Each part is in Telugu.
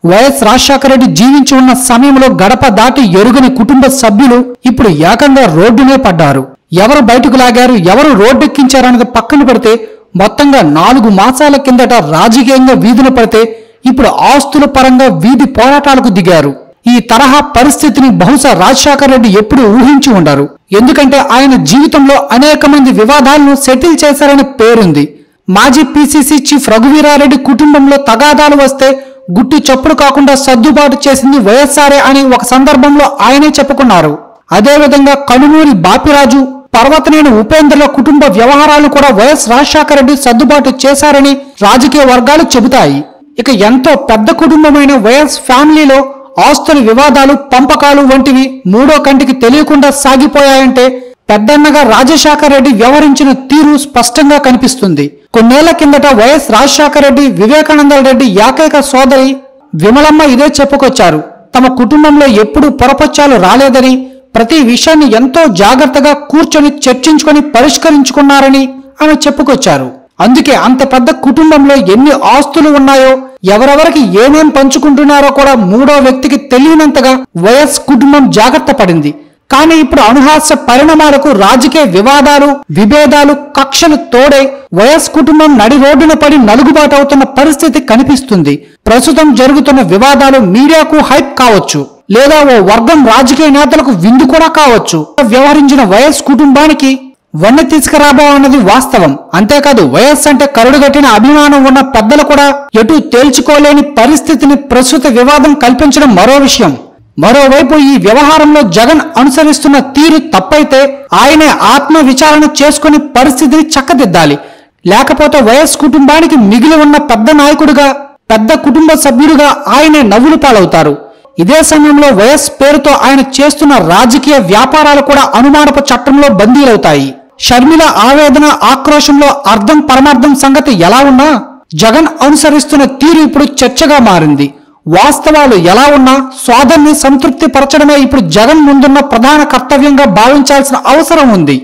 వైఎస్ రాజశేఖర రెడ్డి జీవించి ఉన్న సమయంలో గడప దాటి ఎరుగని కుటుంబ సభ్యులు ఇప్పుడు ఏకంగా రోడ్డునే పడ్డారు ఎవరు బయటకు లాగారు ఎవరు రోడ్డెక్కించారన్నది పక్కన పెడితే మొత్తంగా నాలుగు మాసాల కిందట రాజకీయంగా వీధులు పడితే ఇప్పుడు ఆస్తుల పరంగా వీధి పోరాటాలకు దిగారు ఈ తరహా పరిస్థితిని బహుశా రాజశేఖర రెడ్డి ఎప్పుడు ఊహించి ఉండరు ఎందుకంటే ఆయన జీవితంలో అనేక మంది వివాదాలను సెటిల్ చేశారని పేరుంది మాజీ పిసిసి చీఫ్ రఘువీరారెడ్డి కుటుంబంలో తగాదాలు వస్తే గుట్టు చప్పుడు కాకుండా సర్దుబాటు చేసింది వైఎస్ఆర్ఏ అని ఒక సందర్భంలో ఆయనే చెప్పుకున్నారు అదేవిధంగా కనుమూరి బాపిరాజు పర్వతనేని ఉపేంద్రల కుటుంబ వ్యవహారాలను కూడా వైఎస్ రాజశేఖర రెడ్డి సర్దుబాటు చేశారని రాజకీయ వర్గాలు చెబుతాయి ఇక ఎంతో పెద్ద కుటుంబమైన వైఎస్ ఫ్యామిలీలో ఆస్తుల వివాదాలు పంపకాలు వంటివి మూడో కంటికి తెలియకుండా సాగిపోయాయంటే పెద్దన్నగా రాజశేఖర రెడ్డి వ్యవహరించిన తీరు స్పష్టంగా కనిపిస్తుంది కొన్నేళ్ల కిందట వైఎస్ రాజశేఖర రెడ్డి వివేకానంద రెడ్డి ఏకైక సోదరి విమలమ్మ ఇదే చెప్పుకొచ్చారు తమ కుటుంబంలో ఎప్పుడూ పొరపచ్చాలు రాలేదని ప్రతి విషయాన్ని ఎంతో జాగ్రత్తగా కూర్చొని చర్చించుకొని పరిష్కరించుకున్నారని ఆమె చెప్పుకొచ్చారు అందుకే అంత పెద్ద కుటుంబంలో ఎన్ని ఆస్తులు ఉన్నాయో ఎవరెవరికి ఏమేం పంచుకుంటున్నారో కూడా మూడో వ్యక్తికి తెలియనంతగా వైఎస్ కుటుంబం జాగ్రత్త పడింది కానీ ఇప్పుడు అనుహాస్య పరిణామాలకు రాజకీయ వివాదాలు విభేదాలు కక్షలు తోడై వైఎస్ కుటుంబం నడి రోడ్డున పడి నలుగుబాటవుతున్న పరిస్థితి కనిపిస్తుంది ప్రస్తుతం జరుగుతున్న వివాదాలు మీడియాకు హైప్ కావచ్చు లేదా ఓ వర్గం రాజకీయ నేతలకు విందు కూడా కావచ్చు వ్యవహరించిన వైఎస్ కుటుంబానికి వన్నె తీసుకురాబో అన్నది వాస్తవం అంతేకాదు వైఎస్ అంటే కరుడుగట్టిన అభిమానం ఉన్న పెద్దలు కూడా ఎటు తేల్చుకోలేని పరిస్థితిని ప్రస్తుత వివాదం కల్పించడం మరో విషయం మరోవైపు ఈ వ్యవహారంలో జగన్ అనుసరిస్తున్న తీరు తప్పైతే ఆయనే ఆత్మ విచారణ చేసుకుని పరిస్థితిని చక్కదిద్దాలి లేకపోతే వైఎస్ కుటుంబానికి మిగిలి ఉన్న పెద్ద నాయకుడిగా పెద్ద కుటుంబ సభ్యుడిగా ఆయనే నవ్వులు పాలవుతారు ఇదే సమయంలో వైఎస్ పేరుతో ఆయన చేస్తున్న రాజకీయ వ్యాపారాలు కూడా అనుమానపు చట్టంలో బందీలవుతాయి షర్మిల ఆవేదన ఆక్రోశంలో అర్థం పరమార్థం సంగతి ఎలా ఉన్నా జగన్ అనుసరిస్తున్న తీరు ఇప్పుడు చర్చగా మారింది వాస్తవాలు ఎలా ఉన్నా సోదరుని సంతృప్తి పరచడమే ఇప్పుడు జగన్ ముందున్న ప్రధాన కర్తవ్యంగా భావించాల్సిన అవసరం ఉంది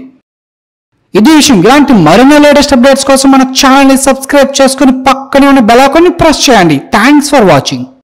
ఇది విషయం ఇలాంటి మరిన్ని లేటెస్ట్ అప్డేట్స్ కోసం మన ఛానల్ ని సబ్స్క్రైబ్ చేసుకుని పక్కనే ఉన్న బెల్ ఐకాన్ ని ప్రెస్ చేయండి థ్యాంక్స్ ఫర్ వాచింగ్